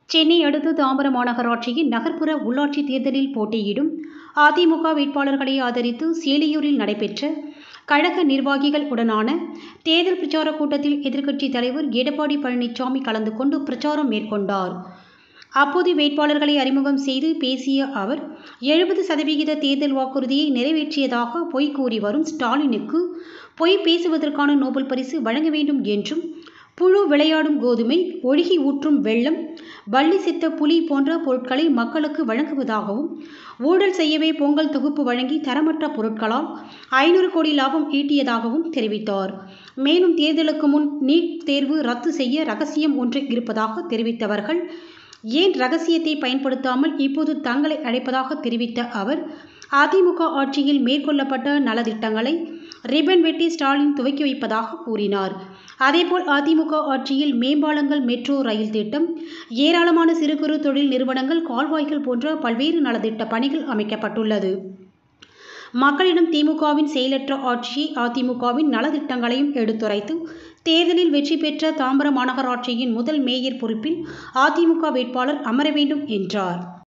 சென்னை அடுத்த தாம்பரம் மாநகராட்சியின் நகர்ப்புற உள்ளாட்சி தேர்தலில் போட்டியிடும் அதிமுக வேட்பாளர்களை ஆதரித்து சேலியூரில் நடைபெற்ற கழக நிர்வாகிகள் உடனான தேர்தல் பிரச்சார கூட்டத்தில் எதிர்க்கட்சித் தலைவர் எடப்பாடி பழனிசாமி கலந்து கொண்டு பிரச்சாரம் மேற்கொண்டார் அப்போது வேட்பாளர்களை அறிமுகம் செய்து பேசிய அவர் எழுபது சதவிகித தேர்தல் வாக்குறுதியை நிறைவேற்றியதாக பொய் கூறி வரும் ஸ்டாலினுக்கு பொய் பேசுவதற்கான நோபல் பரிசு வழங்க வேண்டும் என்றும் புழு விளையாடும் கோதுமை ஒழுகி ஊற்றும் வெள்ளம் வள்ளி சித்த புலி போன்ற பொருட்களை மக்களுக்கு வழங்குவதாகவும் ஊழல் செய்யவே பொங்கல் தொகுப்பு வழங்கி தரமற்ற பொருட்களால் ஐநூறு கோடி லாபம் ஈட்டியதாகவும் தெரிவித்தார் மேலும் தேர்தலுக்கு முன் நீட் தேர்வு ரத்து செய்ய ரகசியம் ஒன்று இருப்பதாக தெரிவித்தவர்கள் ஏன் ரகசியத்தை பயன்படுத்தாமல் இப்போது தங்களை அழைப்பதாக தெரிவித்த அவர் அதிமுக ஆட்சியில் மேற்கொள்ளப்பட்ட நலத்திட்டங்களை ரிப்பன் வெட்டி ஸ்டாலின் துவக்கி வைப்பதாக கூறினார் அதேபோல் அதிமுக ஆட்சியில் மேம்பாலங்கள் மெட்ரோ ரயில் திட்டம் ஏராளமான சிறு குறு தொழில் நிறுவனங்கள் கால்வாய்கள் போன்ற பல்வேறு நலத்திட்ட பணிகள் அமைக்கப்பட்டுள்ளது மக்களிடம் திமுகவின் செயலற்ற ஆட்சியை அதிமுகவின் நலத்திட்டங்களையும் எடுத்துரைத்து தேர்தலில் வெற்றி பெற்ற தாம்பரம் மாநகராட்சியின் முதல் மேயர் பொறுப்பில் அதிமுக வேட்பாளர் அமர வேண்டும் என்றார்